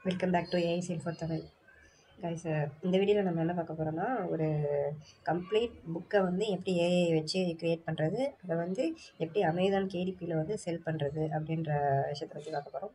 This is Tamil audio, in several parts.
welcome back to AICL for Tamil guys இந்த வீடியோவில் நம்ம என்ன பார்க்க போகிறோம்னா ஒரு கம்ப்ளீட் புக்கை வந்து எப்படி ஏஐ வச்சு க்ரியேட் பண்ணுறது அதை வந்து எப்படி அமேசான் கேடிபியில் வந்து செல் பண்ணுறது அப்படின்ற விஷயத்தை பற்றி பார்க்க போகிறோம்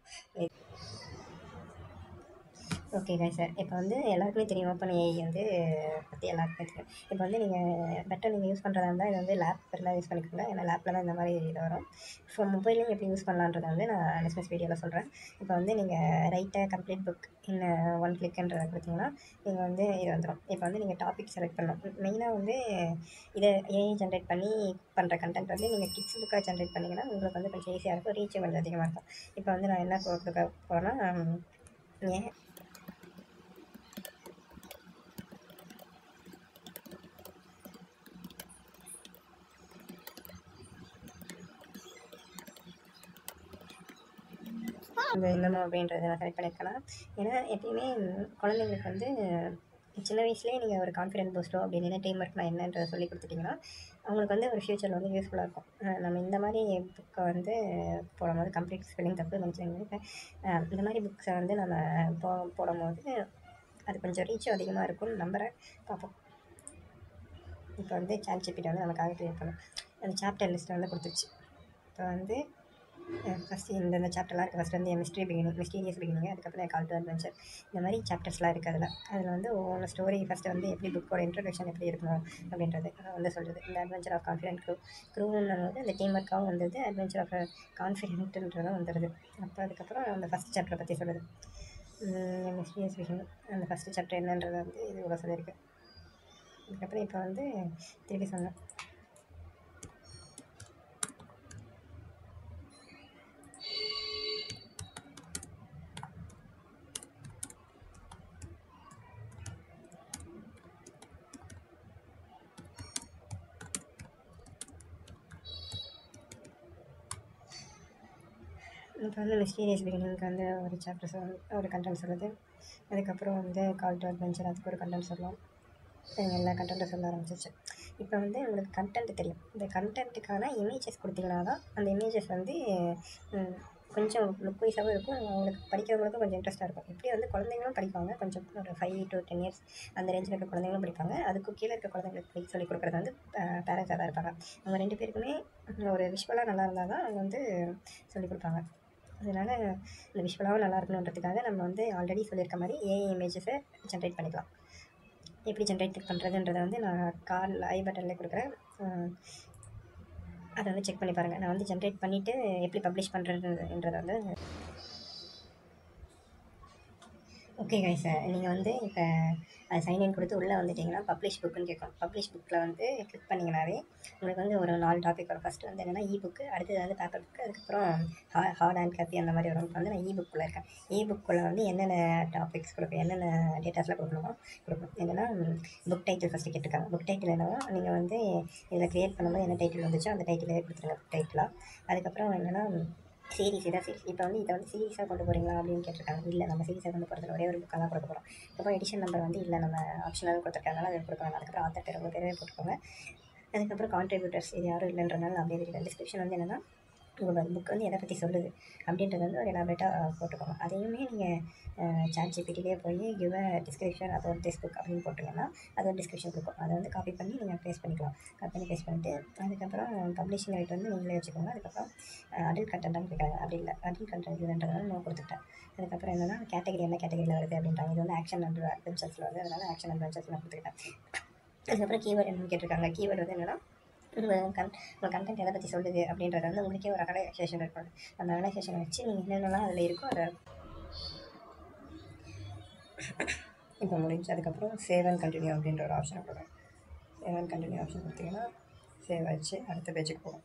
ஓகே கைஸ் சார் இப்போ வந்து எல்லாருக்குமே தெரியும் ஓப்பன் ஏஐ வந்து பற்றி எல்லாருக்குமே தெரியும் இப்போ வந்து நீங்கள் பெட்டர் நீங்கள் யூஸ் பண்ணுறதா இருந்தால் இது வந்து லேப் இருந்தால் யூஸ் பண்ணிக்கோங்க ஏன்னா லேப்பில் தான் இந்த மாதிரி இது வரும் ஸோ மொபைலையும் எப்படி யூஸ் பண்ணலான்றதை வந்து நான் நெக்ஸ்ட் வீடியோவில் சொல்கிறேன் இப்போ வந்து நீங்கள் ரைட்டை கம்ப்ளீட் புக் இன்ன ஒன் கிளிக்ன்றதை கொடுத்தீங்கன்னா நீங்கள் வந்து இது வந்துடும் இப்போ வந்து நீங்கள் டாபிக் செலக்ட் பண்ணணும் மெயினாக வந்து இதை ஏஐ ஜென்ரேட் பண்ணி பண்ணுற கண்டென்ட் வந்து நீங்கள் கிட்ஸ் புக்காக ஜென்ரேட் பண்ணிங்கன்னா உங்களுக்கு வந்து கொஞ்சம் ஈஸியாக இருக்கும் ரீச் கொஞ்சம் அதிகமாக இருக்கும் இப்போ வந்து நான் என்ன கொடுக்க போகிறேன்னா ஏன் இந்த என்னமோ அப்படின்றத நான் செலக்ட் பண்ணியிருக்கேன்னா ஏன்னா எப்பயுமே குழந்தைங்களுக்கு வந்து சின்ன வயசுலேயே நீங்கள் ஒரு கான்ஃபிடென்ட் பூஸ்டோ அப்படின்னு டீம் ஒர்க்னா என்னன்றதை சொல்லி கொடுத்துட்டிங்கன்னா அவங்களுக்கு வந்து ஒரு ஃப்யூச்சரில் வந்து யூஸ்ஃபுல்லாக இருக்கும் அஹ் நம்ம இந்த மாதிரி புக்கை வந்து போடும்போது கம்ப்ளீட் ஸ்பெல்லிங் தப்பு நினச்சிங்க இந்த மாதிரி புக்ஸை வந்து நம்ம போ போடும்போது அது கொஞ்சம் ரீச்சும் அதிகமாக இருக்கும்னு நம்புகிறேன் பார்ப்போம் இப்போ வந்து சாட் ஜிபிடி வந்து நமக்காக க்ரியேட் பண்ணும் அந்த சாப்டர் லிஸ்ட்டை வந்து கொடுத்துருச்சு இப்போ வந்து ஃபஸ்ட்டு இந்த இந்த சாப்டர்லாம் இருக்குது ஃபஸ்ட் வந்து மிஸ்ட்ரி பிகினிங் மிஸ்டீரியஸ் பிகினிங் அதுக்கப்புறம் கால் டு அட்வென்ச்சர் இந்த மாதிரி சாப்டர்ஸ்லாம் இருக்குது அதில் அதில் வந்து ஒவ்வொரு ஸ்டோரி ஃபஸ்ட்டு வந்து எப்படி புக்கோட இன்ட்ரடக்ஷன் எப்படி இருக்கணும் அப்படின்றது அதை வந்து சொல்கிறது இந்த அட்வென்ச்சர் ஆஃப் கான்ஃபிடென்ட் க்ரூ க்ரூன்னு வந்து அந்த டீம் ஒர்க்காகவும் வந்தது அட்வென்ச்சர் ஆஃப் கான்ஃபிடென்ட்ன்றதும் வந்துடுது அப்போ அதுக்கப்புறம் அந்த ஃபஸ்ட் சாப்டரை பற்றி சொல்லுது மிஸ்டீரியஸ் பிகினிங் அந்த ஃபஸ்ட்டு சாப்டர் என்னன்றதை வந்து இது இவ்வளோ சொல்லியிருக்கு அதுக்கப்புறம் இப்போ வந்து திருப்பி சொன்னேன் இப்போ வந்து மிஸ்டீரியஸ் பிகினிங்க்கு வந்து ஒரு சாப்டர் சொல் ஒரு கண்டென்ட் சொல்லுது அதுக்கப்புறம் வந்து கால் டு அட்வென்ச்சர் அதுக்கு ஒரு கண்டென்ட் சொல்லலாம் எல்லா கண்டென்ட்டும் சொல்ல ஆரம்பிச்சிச்சு இப்போ வந்து உங்களுக்கு கண்டென்ட் தெரியும் இந்த கண்டென்ட்டுக்கான இமேஜஸ் கொடுத்தீங்கன்னா தான் அந்த இமேஜஸ் வந்து ம், கொஞ்சம் லுக் வைஸாகவும் இருக்கும் அவங்களுக்கு படிக்கிறவங்களுக்கும் கொஞ்சம் இன்ட்ரெஸ்ட்டாக இருக்கும் இப்படி வந்து குழந்தைங்களும் படிப்பாங்க கொஞ்சம் ஒரு ஃபைவ் டு டென் இயர்ஸ் அந்த ரேஞ்சில் இருக்க குழந்தைங்களும் படிப்பாங்க அதுக்கு கீழே இருக்க குழந்தைங்களுக்கு படிக்க சொல்லிக் கொடுக்குறது வந்து பேரண்ட்ஸாக தான் இருப்பாங்க அவங்க ரெண்டு பேருக்குமே ஒரு விஷுவலாக நல்லா இருந்தால் தான் அவங்க வந்து சொல்லிக் கொடுப்பாங்க அதனால் இந்த விஷுவலாகவும் நல்லா இருக்கணுன்றதுக்காக நம்ம வந்து ஆல்ரெடி சொல்லியிருக்க மாதிரி ஏஐ இமேஜஸை ஜென்ரேட் பண்ணிக்கலாம் எப்படி ஜென்ரேட் பண்ணுறதுன்றதை வந்து நான் கால் ஐ பட்டனில் கொடுக்குறேன் அஹ் அதை வந்து செக் பண்ணி பாருங்கள் நான் வந்து ஜென்ரேட் பண்ணிவிட்டு எப்படி பப்ளிஷ் பண்ணுறதுன்றதை வந்து ஓகே கைஸ் நீங்கள் வந்து இப்போ அது சைன்இன் கொடுத்து உள்ளே வந்துட்டிங்கன்னா பப்ளிஷ் புக்குன்னு கேட்கும் பப்ளிஷ் புக்கில் வந்து கிளிக் பண்ணிங்கனாவே உங்களுக்கு வந்து ஒரு நாலு டாபிக் வரும் ஃபஸ்ட்டு வந்து என்னென்னா இ புக்கு அடுத்தது வந்து பேப்பர் புக்கு அதுக்கப்புறம் ஹா ஹார்ட் அண்ட் காப்பி அந்த மாதிரி வரும் இப்போ வந்து நான் இ புக்குள்ளே இருக்கேன் இ புக்குள்ளே வந்து என்னென்ன டாபிக்ஸ் கொடுக்கும் என்னென்ன டேட்டாஸ்லாம் கொடுக்கணுமோ கொடுக்கணும் என்னென்னா புக் டைட்டில் ஃபஸ்ட்டு கேட்டிருக்காங்க புக் டைட்டில் என்னவோ நீங்கள் வந்து இதில் க்ரியேட் பண்ணும்போது என்ன டைட்டில் வந்துச்சோ அந்த டைட்டிலே கொடுத்துருங்க புக் டைட்டிலாக அதுக்கப்புறம் என்னென்னா சீரிஸ் இதான் சீரிஸ் இப்போ வந்து இதை வந்து சீரிஸாக கொண்டு போகிறீங்களா அப்படின்னு கேட்டிருக்காங்க இல்லை நம்ம சீரிஸாக கொண்டு போகிறது ஒரே ஒரு புக்காக தான் கொடுக்க போகிறோம் அப்புறம் எடிஷன் நம்பர் வந்து இல்லை நம்ம ஆப்ஷனல் கொடுத்துருக்காங்க அதை கொடுக்க வேணாம் அதுக்கப்புறம் ஆத்தர் பேர் உங்கள் பேரே போட்டுக்கோங்க அதுக்கப்புறம் கான்ட்ரிபியூட்டர்ஸ் இது யாரும் இல்லைன்றனால நான் அப்படியே இருக்கேன் டிஸ்கிரிப்ஷன் வந்து என்னென்னா உங்கள் புக் வந்து எதை பற்றி சொல்லுது அப்படின்றது வந்து ஒரு எலாபரேட்டாக போட்டுக்கோங்க அதையுமே நீங்கள் சாட் ஜிபிடிலே போய் give description about this book அப்படின்னு போட்டிங்கன்னா அது ஒரு டிஸ்கிரிப்ஷன் கொடுக்கும் அதை வந்து காப்பி பண்ணி நீங்கள் பேஸ்ட் பண்ணிக்கலாம் காப்பி பண்ணி பேஸ்ட் பண்ணிட்டு அதுக்கப்புறம் பப்ளிஷிங் ரேட் வந்து நீங்களே வச்சுக்கோங்க அதுக்கப்புறம் அடல்ட் கண்டென்ட்னு கேட்குறாங்க அப்படி இல்லை அடல்ட் கண்டென்ட் இல்லைன்றதுனால நான் கொடுத்துட்டேன் அதுக்கப்புறம் என்னென்னா கேட்டகரி என்ன கேட்டகரியில் வருது அப்படின்றாங்க இது வந்து ஆக்ஷன் அண்ட் அட்வென்ச்சர்ஸில் வருது அதனால் ஆக்ஷன் அட்வென்ச்சர்ஸ் நான் கொடுத்துக்கிட்டேன் அதுக்கப்புறம் கீவேர்டு என்னன்னு கேட்டிருக்காங்க கீவேர்டு வந்து என்னென்னா உங்கள் கன் உங்கள் கண்டென்ட் எதை பற்றி சொல்லுது அப்படின்றத வந்து உங்களுக்கே ஒரு அனலைசேஷன் இருக்கும் அந்த அனலைசேஷனை வச்சு நீங்கள் என்னென்னலாம் அதில் இருக்கோ அதை இப்போ முடிஞ்சு அதுக்கப்புறம் சேவ் அண்ட் கண்டினியூ அப்படின்ற ஒரு ஆப்ஷனை கொடுங்க சேவ் அண்ட் கண்டினியூ ஆப்ஷன் கொடுத்தீங்கன்னா சேவ் ஆச்சு அடுத்த பேஜுக்கு போகும்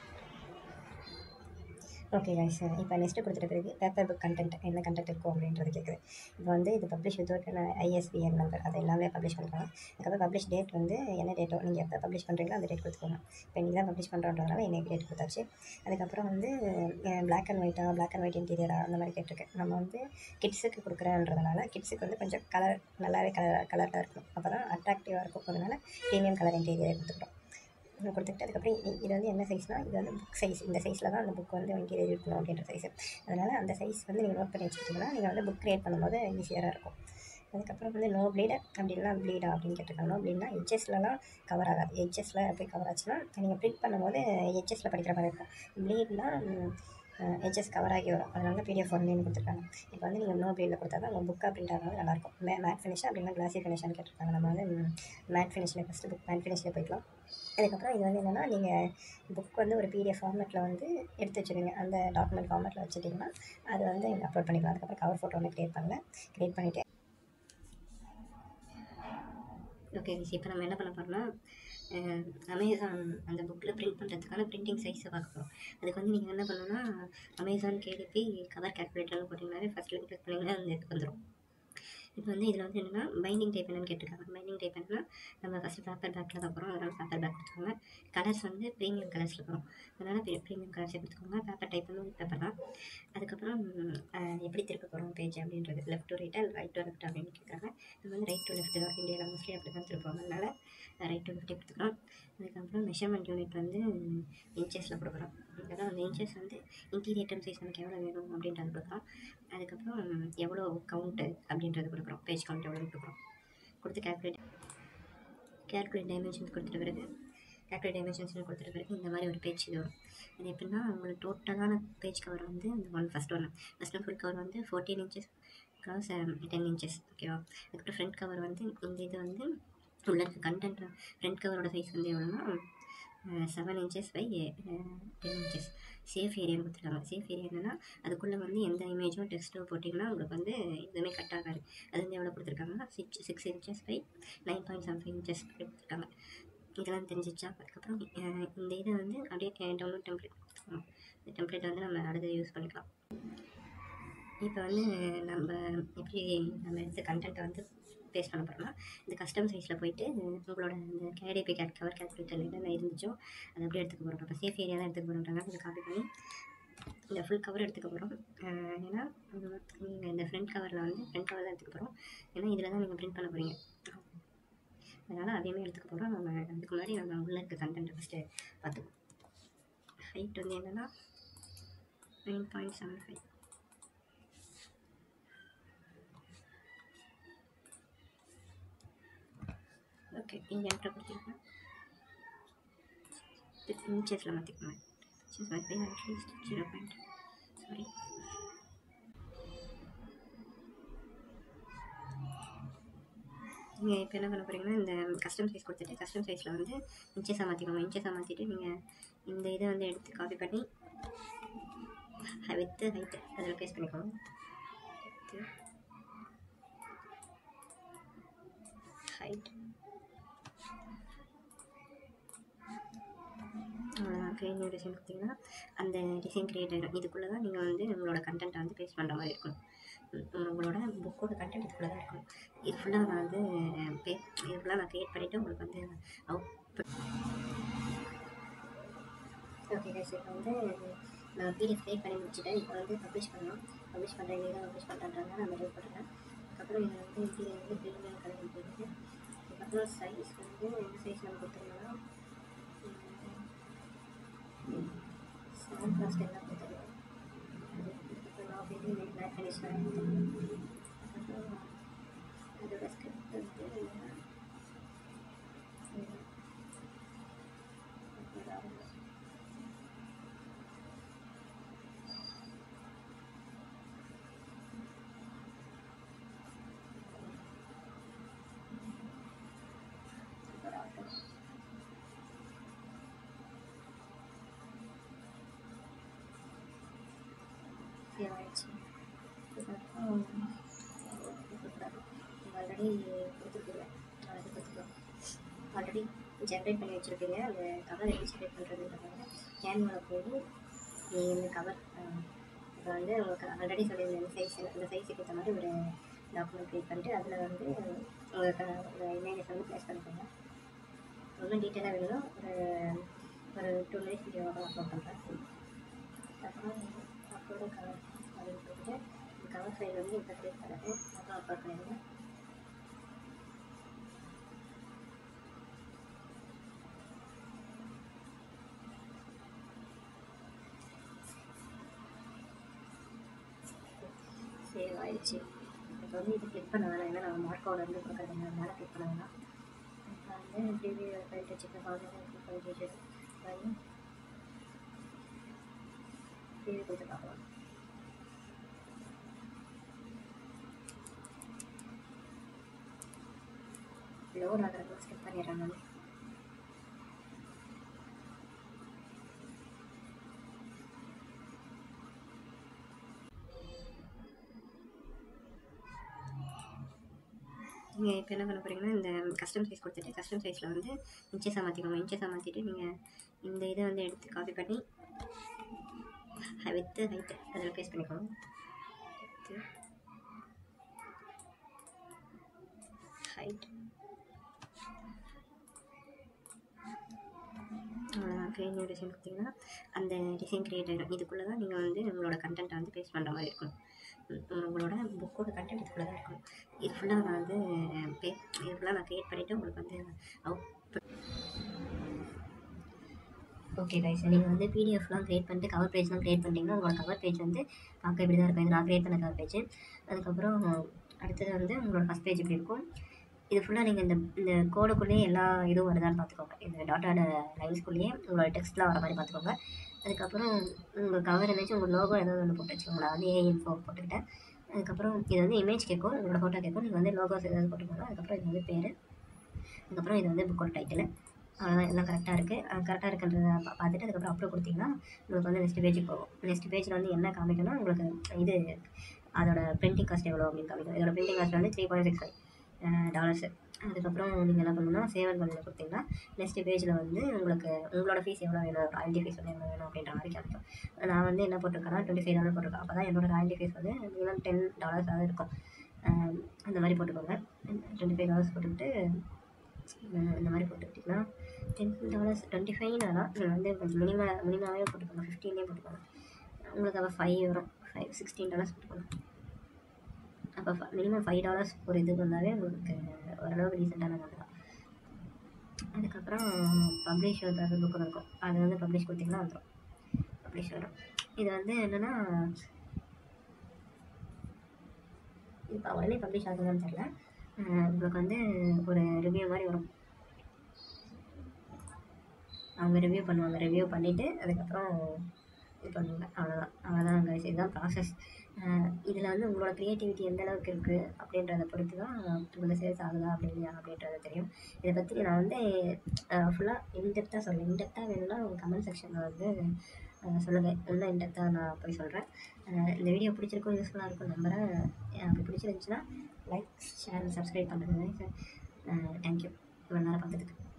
ஓகே கைஸ் இப்போ நெக்ஸ்ட்டு கொடுத்துட்ட பிறகு பேப்பர் புக் கண்டென்ட் என்ன கண்டென்ட் இருக்கும் அப்படின்றது கேட்குது இப்போ வந்து இது பப்ளிஷ் வித்வுட் ஐஎஸ்பிஎன் நம்பர் அது எல்லாமே பப்ளிஷ் பண்ணிக்கலாம் அதுக்கப்புறம் பப்ளிஷ் டேட் வந்து என்ன டேட்டோ நீங்கள் எப்போ பப்ளிஷ் பண்ணுறீங்களோ அந்த டேட் கொடுத்துக்கோங்க இப்போ இன்றைக்கி தான் பப்ளிஷ் பண்ணுறோன்றதுனால இன்னைக்கு டேட் கொடுத்தாச்சு அதுக்கப்புறம் வந்து பிளாக் அண்ட் ஒயிட்டா பிளாக் அண்ட் ஒயிட் இன்டீரியரா அந்த மாதிரி கேட்டிருக்கேன் நம்ம வந்து கிட்ஸுக்கு கொடுக்குறேன்றதுனால கிட்ஸுக்கு வந்து கொஞ்சம் கலர் நல்லாவே கலர் கலராக இருக்கும் அப்போ தான் அட்ராக்டிவாக இருக்கும் அதனால ப்ரீமியம் கலர் இன்டீரியரே கொடுத்துக்கிறோம் கொடுத்துக்கிட்டு அதுக்கப்புறம் இ- இது வந்து என்ன சைஸ்னால் இது வந்து புக் சைஸ் இந்த சைஸில் தான் அந்த புக் வந்து உங்களுக்கு இருக்கணும் அப்படின்ற சைஸ் அதனால் அந்த சைஸ் வந்து நீங்கள் நோட் பண்ணி வச்சுக்கிட்டிங்கன்னா நீங்கள் வந்து புக் க்ரியேட் பண்ணும்போது ஈஸியாக இருக்கும் அதுக்கப்புறம் வந்து நோ ப்ளீடு அப்படின்னா ப்ளீடா அப்படின்னு கேட்டிருக்காங்க நோ ப்ளீட்னா எட்ஜஸ்லலாம் கவர் ஆகாது எட்ஜஸில் போய் கவர் ஆச்சுன்னா நீங்கள் ப்ரிண்ட் பண்ணும்போது எட்ஜஸில் படிக்கிற மாதிரி இருக்கும் ப்ளீட்னா எட்ஜஸ் கவர் ஆகி வரும் அதனால தான் பிடிஎஃப் ஒன்லேன்னு கொடுத்துருக்காங்க இப்போ வந்து நீங்கள் நோ ப்ளீடில் கொடுத்தா தான் உங்கள் புக் அப்படின்றதுனால நல்லாயிருக்கும் மே மேட் ஃபினிஷ் அப்படின்னா கிளாசி ஃபினிஷான்னு கேட்டிருக்காங்க நம்ம வந்து மேட் ஃபினிஷில் ஃபஸ்ட்டு புக் மேட் ஃபினிஷில் போய்க்கலாம் அதுக்கப்புறம் இது வந்து என்னென்னா நீங்கள் புக் வந்து ஒரு பிடிஎஃப் ஃபார்மேட்டில் வந்து எடுத்து வச்சுருங்க அந்த டாக்குமெண்ட் ஃபார்மேட்டில் வச்சுட்டிங்கன்னா அது வந்து அப்லோட் பண்ணிக்கலாம் அதுக்கப்புறம் கவர் ஃபோட்டோ ஒன்று க்ரியேட் பண்ணல க்ரியேட் பண்ணிவிட்டு ஓகே இப்போ நம்ம என்ன பண்ண போகிறோம்னா அமேசான் அந்த புக்கில் பிரிண்ட் பண்ணுறதுக்கான பிரிண்டிங் சைஸை பார்க்க போகிறோம் அதுக்கு வந்து நீங்கள் என்ன பண்ணணும்னா அமேசான் கேடிபி கவர் கேல்குலேட்டர்னு போட்டிங்கனாலே ஃபஸ்ட் லிங்க் கிளிக் பண்ணிங்கன்னா அந்த இதுக்கு வந்துடும் இப்போ வந்து இதில் வந்து என்னென்னா பைண்டிங் டைப் என்னன்னு கேட்டிருக்காங்க பைண்டிங் டைப் என்னன்னா நம்ம ஃபஸ்ட்டு பேப்பர் பேக்கில் தான் போகிறோம் அதனால் பேப்பர் பேக் கொடுத்துக்கோங்க கலர்ஸ் வந்து ப்ரீமியம் கலர்ஸில் போகிறோம் அதனால் ப்ரீமியம் கலர்ஸை கொடுத்துக்கோங்க பேப்பர் டைப் வந்து பேப்பர் தான் அதுக்கப்புறம் அஹ், எப்படி திருப்ப போகிறோம் பேஜ் அப்படின்றது லெஃப்ட் டு ரைட்டா ரைட் டு லெஃப்ட் அப்படின்னு கேட்குறாங்க நம்ம வந்து ரைட் டு லெஃப்ட் தான் இந்தியாவில் மோஸ்ட்லி அப்படி தான் திருப்போம் அதனால் ரைட் டு லெஃப்ட் எடுத்துக்கிறோம் அதுக்கப்புறம் மெஷர்மெண்ட் யூனிட் வந்து இன்ச்சஸில் கொடுக்குறோம் அதான் அந்த இன்ச்சஸ் வந்து இன்டீரியர் டம் சைஸ் நமக்கு எவ்வளோ வேணும் அப்படின்றது கொடுக்குறோம் அதுக்கப்புறம் எவ்வளோ கவுண்ட்டு அப்படின்றது கொடுக்குறோம் பேஜ் கவுண்ட் எவ்வளோ கொடுக்குறோம் கொடுத்து கேல்குலேட் கேல்குலேட் டைமென்ஷன்ஸ் கொடுத்துட்ட பிறகு கேல்குலேட் டைமென்ஷன்ஸ் கொடுத்துட்ட பிறகு இந்த மாதிரி ஒரு பேஜ் இது வரும் இது எப்படின்னா உங்களுக்கு டோட்டலான பேஜ் கவர் வந்து இந்த ஒன் ஃபஸ்ட் ஒன்று ஃபஸ்ட் ஒன் ஃபுல் கவர் வந்து fourteen inches cross ten inches ஓகேவா அதுக்கப்புறம் ஃப்ரண்ட் கவர் வந்து இந்த இது வந்து உள்ள இருக்க கண்டென்ட் ஃப்ரண்ட் கவரோட சைஸ் வந்து எவ்வளோன்னா seven inches by ten inches safe ஏரியான்னு கொடுத்துருக்காங்க சேஃப் ஏரியா என்னன்னா அதுக்குள்ளே வந்து எந்த இமேஜோ டெக்ஸ்ட்டோ போட்டிங்கன்னா உங்களுக்கு வந்து எதுவுமே கட் ஆகாது அது வந்து எவ்வளோ கொடுத்துருக்காங்கன்னா six six inches by nine point seven five inches கொடுத்துருக்காங்க இதெல்லாம் தெரிஞ்சிச்சா அதுக்கப்புறம் அஹ், இந்த இதை வந்து அப்படியே டவுன்லோட் டெம்ப்ளேட் இந்த டெம்ப்ளேட் வந்து நம்ம அடுத்து யூஸ் பண்ணிக்கலாம் இப்போ வந்து நம்ம எப்படி நம்ம எடுத்த கண்டென்ட்டை வந்து பேஸ்ட் பண்ண போகிறோம்னா இந்த கஸ்டம் சைஸில் போயிட்டு உங்களோட இந்த கேடிபி கேட் கவர் கேல்குலேட்டரில் என்னென்ன இருந்துச்சோ அதை அப்படியே எடுத்துக்க போகிறோம் இப்போ சேஃப் ஏரியா தான் எடுத்துக்க போகிறோம்ட்டாங்க அதை காப்பி பண்ணி இந்த ஃபுல் கவர் எடுத்துக்க போகிறோம் ஏன்னா நீங்கள் இந்த ஃப்ரண்ட் கவரில் வந்து ஃப்ரண்ட் கவர் தான் எடுத்துக்க போகிறோம் ஏன்னா இதில் தான் நீங்கள் பிரிண்ட் பண்ண போகிறீங்க அதனால் அதையுமே எடுத்துக்க போகிறோம் நம்ம அதுக்கு முன்னாடி நம்ம உள்ளே இருக்க கண்டென்ட்டை ஃபஸ்ட்டு பார்த்துக்குவோம் ஹைட் வந்து என்னென்னா nine point seven five okay இங்கே என்ட்ரு கொடுத்துருக்கேன் இன்ச்சஸில் மாற்றிக்கணும் இன்ச்சஸ் மாற்றி அட்லீஸ்ட் ஜீரோ பாயிண்ட் சாரி நீங்கள் இப்போ என்ன பண்ண போகிறீங்கன்னா இந்த கஸ்டம் சைஸ் கொடுத்துட்டு கஸ்டம் சைஸில் வந்து இன்ச்சஸாக மாற்றிக்கோங்க இன்ச்சஸாக மாற்றிட்டு நீங்கள் இந்த இதை வந்து எடுத்து காப்பி பண்ணி வித்து ஹைட்டு அதில் பேஸ்ட் பண்ணிக்கோங்க ஹைட் அவ்வளோதான் க்ரியேட் நியூ டிசைன் கொடுத்தீங்கன்னா அந்த டிசைன் க்ரியேட் ஆகிடும் இதுக்குள்ளே தான் நீங்கள் வந்து உங்களோட கண்டென்ட்டை வந்து பேஸ்ட் பண்ணுற மாதிரி இருக்கும் உம் உங்களோட புக்கோட கண்டென்ட் இதுக்குள்ளே தான் இருக்கும் இது ஃபுல்லாக நான் வந்து பே இது ஃபுல்லாக நான் க்ரியேட் பண்ணிவிட்டு உங்களுக்கு வந்து அவுட் ஓகே கைஸ் இப்போ வந்து நான் பிடிஎஃப் க்ரியேட் பண்ணி முடிச்சுட்டேன் இப்போ வந்து பப்ளிஷ் பண்ணலாம் பப்ளிஷ் பண்ணுறேன் இங்கே தான் பப்ளிஷ் பண்ணுறேன்றாங்க நான் மெயில் பண்ணுறேன் அதுக்கப்புறம் இதில் வந்து கீழே வந்து ப்ரீமியம் கலர் போயிடுது அதுக்கப்புறம் சைஸ் வந்து என்ன சைஸ் நம்ம கொடுத்துருந்தோம்னா செவன் ப்ளஸ் டென் தான் கொடுத்துருக்கோம் அதுக்கப்புறம் நான் வந்து இந்த பிளாக் ஃபினிஷ் தான் அதுக்கப்புறம் அதோட ஸ்கிரிப்ட் வந்து சேவ் ஆயிடுச்சு அதுக்கப்புறம் ஆல்ரெடி கொடுத்துருக்கீங்க ஆல்ரெடி கொடுத்துருக்கோம் ஆல்ரெடி ஜென்ரேட் பண்ணி வச்சுருப்பீங்க அந்த கவர் எப்படி ஜென்ரேட் பண்ணுறதுன்றதால கேன்வாவில் போய் நீங்கள் இந்த கவர் இப்போ வந்து உங்களுக்கு ஆல்ரெடி சொல்லியிருந்த இந்த சைஸ் இந்த சைஸுக்கு ஏற்ற மாதிரி ஒரு டாக்குமெண்ட் க்ரியேட் பண்ணிட்டு அதில் வந்து உங்களுக்கு உங்கள் இமேஜஸ் வந்து ப்ளேஸ் பண்ணிக்கோங்க இன்னும் டீட்டெயிலாக வேணும் ஒரு ஒரு டூ மினிட்ஸ் வீடியோவாக அப்லோட் பண்ணுறேன் அப்புறம் அப்லோடு கவர் அப்படின்னு போட்டுட்டு இந்த கவர் ஃபைல் வந்து இப்போ க்ரியேட் பண்ணுறது அப்புறம் அப்லோட் பண்ணிடுங்க சேவ் ஆயிடுச்சு இப்போ வந்து இது கிளிக் பண்ண வேணாம் ஏன்னா நம்ம மார்க்கோட இருந்து கொடுக்குறது அதனால கிளிக் பண்ண வேணாம் இப்போ வந்து டிவி போயிட்டு வச்சுக்க போயிட்டு பண்ணி டிவி கொடுத்து பார்க்கலாம் லோட் ஆகிறதுக்கு ஸ்கிப் பண்ணிடுறேன் நான் நீங்கள் இப்போ என்ன பண்ண போகிறீங்கன்னா இந்த கஸ்டம் சைஸ் கொடுத்துட்டு கஸ்டம் சைஸில் வந்து இன்ச்சஸாக மாற்றிக்கோங்க இன்ச்சஸாக மாற்றிட்டு நீங்கள் இந்த இதை வந்து எடுத்து காப்பி பண்ணி வித்து ஹைட்டு அதில் பேஸ்ட் பண்ணிக்கோங்க ஹைட் அவ்வளோதான் க்ரியேட் நியூ டிசைன் கொடுத்தீங்கன்னா அந்த டிசைன் க்ரியேட் ஆகிடும் இதுக்குள்ளே தான் நீங்கள் வந்து உங்களோட கண்டென்ட்டை வந்து பேஸ்ட் பண்ணுற மாதிரி இருக்கும் உம் உங்களோட புக்கோட கண்டென்ட் இதுக்குள்ளே தான் இருக்கும் இது ஃபுல்லாக நான் வந்து பே இது ஃபுல்லாக நான் க்ரியேட் பண்ணிவிட்டு உங்களுக்கு வந்து அவுட் ஓகே கைஸ் நீங்கள் வந்து பிடிஎஃப்லாம் க்ரியேட் பண்ணிட்டு கவர் பேஜ்லாம் க்ரியேட் பண்ணிட்டீங்கன்னா உங்களோட கவர் பேஜ் வந்து பார்க்க இப்படி தான் இருக்கும் இது நான் க்ரியேட் பண்ண கவர் பேஜ் அதுக்கப்புறம் அடுத்தது வந்து உங்களோட ஃபஸ்ட் பேஜ் இப்படி இருக்கும் இது ஃபுல்லாக நீங்கள் இந்த இந்த கோடுக்குள்ளேயே எல்லா இதுவும் வருதான்னு பார்த்துக்கோங்க இந்த டாட்டாட லைன்ஸ்குள்ளேயே உங்களோட டெக்ஸ்ட்லாம் வர மாதிரி பார்த்துக்கோங்க அதுக்கப்புறம் உங்கள் கவர் இருந்துச்சு உங்கள் லோகோ ஏதாவது ஒன்று போட்டு வச்சுக்கோங்க நான் வந்து ஏ இன்ஃபோ போட்டுக்கிட்டேன் அதுக்கப்புறம் இது வந்து இமேஜ் கேட்கும் உங்களோட ஃபோட்டோ கேட்கும் நீங்கள் வந்து லோகோஸ் ஏதாவது போட்டுக்கோங்க அதுக்கப்புறம் இது வந்து பேர் அதுக்கப்புறம் இது வந்து புக்கோட டைட்டில் அவ்வளோதான் எல்லாம் கரெக்டாக இருக்குது கரெக்டாக இருக்குன்றத பா பார்த்துட்டு அதுக்கப்புறம் அப்லோட் கொடுத்தீங்கன்னா உங்களுக்கு வந்து நெக்ஸ்ட் பேஜுக்கு போகும் நெக்ஸ்ட் பேஜில் வந்து என்ன காமிக்கணும் உங்களுக்கு இது அதோட பிரிண்டிங் காஸ்ட் எவ்வளோ அப்படின்னு காமிக்கும் இதோட பிரிண்டிங் காஸ்ட் வந்து three point six five dollars அதுக்கப்புறம் நீங்கள் என்ன பண்ணணும்னா சேவ் பண்ணியில் கொடுத்தீங்கன்னா நெக்ஸ்ட் பேஜில் வந்து உங்களுக்கு உங்களோட ஃபீஸ் எவ்வளோ வேணும் ராயல்ட்டி ஃபீஸ் வந்து எவ்வளோ வேணும் அப்படின்ற மாதிரி காமிக்கும் நான் வந்து என்ன போட்டிருக்கேன்னா டுவெண்ட்டி ஃபைவ் டாலர் போட்டிருக்கேன் அப்போ தான் என்னோட ராயல்ட்டி ஃபீஸ் வந்து மினிமம் டென் டாலர்ஸாக இருக்கும் அஹ் அந்த மாதிரி போட்டுக்கோங்க டுவெண்ட்டி ஃபைவ் டாலர்ஸ் போட்டுக்கிட்டு அஹ் இந்த மாதிரி போட்டுக்கிட்டிங்கன்னா டென் டாலர்ஸ் டுவெண்ட்டி ஃபைவ் வேணாம் நீங்கள் வந்து கொஞ்சம் மினிமம் மினிமமாகவே போட்டுக்கோங்க ஃபிஃப்டீன்லேயே போட்டுக்கோங்க உங்களுக்கு அப்போ ஃபைவ் வரும் ஃபைவ் சிக்ஸ்டீன் டாலர்ஸ் போட்டுக்கோங்க அப்போ மினிமம் ஃபைவ் டாலர்ஸ் ஒரு இது வந்தாவே உங்களுக்கு ஓரளவுக்கு ரீசெண்டான தான் அதுக்கப்புறம் பப்ளிஷ் வந்து புக்கு இருக்கும் அது வந்து பப்ளிஷ் கொடுத்தீங்கன்னா வந்துடும் பப்ளிஷ் வரும் இது வந்து என்னென்னா இப்போ உடனே பப்ளிஷ் ஆகுதான்னு தெரில அஹ் உங்களுக்கு வந்து ஒரு ரிவ்யூ மாதிரி வரும் அவங்க ரிவ்யூ பண்ணுவாங்க ரிவ்யூ பண்ணிவிட்டு அதுக்கப்புறம் இது பண்ணுவாங்க அவ்வளோதான் அவ்வளோதான் guys இதுதான் ப்ராசஸ் இதில் வந்து உங்களோட க்ரியேட்டிவிட்டி எந்த அளவுக்கு இருக்குது அப்படின்றத பொறுத்து தான் உங்களுக்கு சேல்ஸ் ஆகுதா அப்படிங்களா அப்படின்றது தெரியும் இதை பற்றி நான் வந்து ஃபுல்லாக இன்டெப்த்தாக சொல்லுவேன் இன்டெப்த்தாக வேணும்னா உங்கள் கமெண்ட் செக்ஷனில் வந்து அஹ் சொல்லுங்கள் இன்னும் இன்டெப்த்தாக நான் போய் சொல்கிறேன் இந்த வீடியோ பிடிச்சிருக்கும் யூஸ்ஃபுல்லாக இருக்கும் நம்புகிறேன் அப்படி பிடிச்சிருந்துச்சுன்னா லைக் ஷேர் சப்ஸ்கிரைப் பண்ணுங்கள் தேங்க்யூ இவ்வளோ நேரம் பார்த்ததுக்கு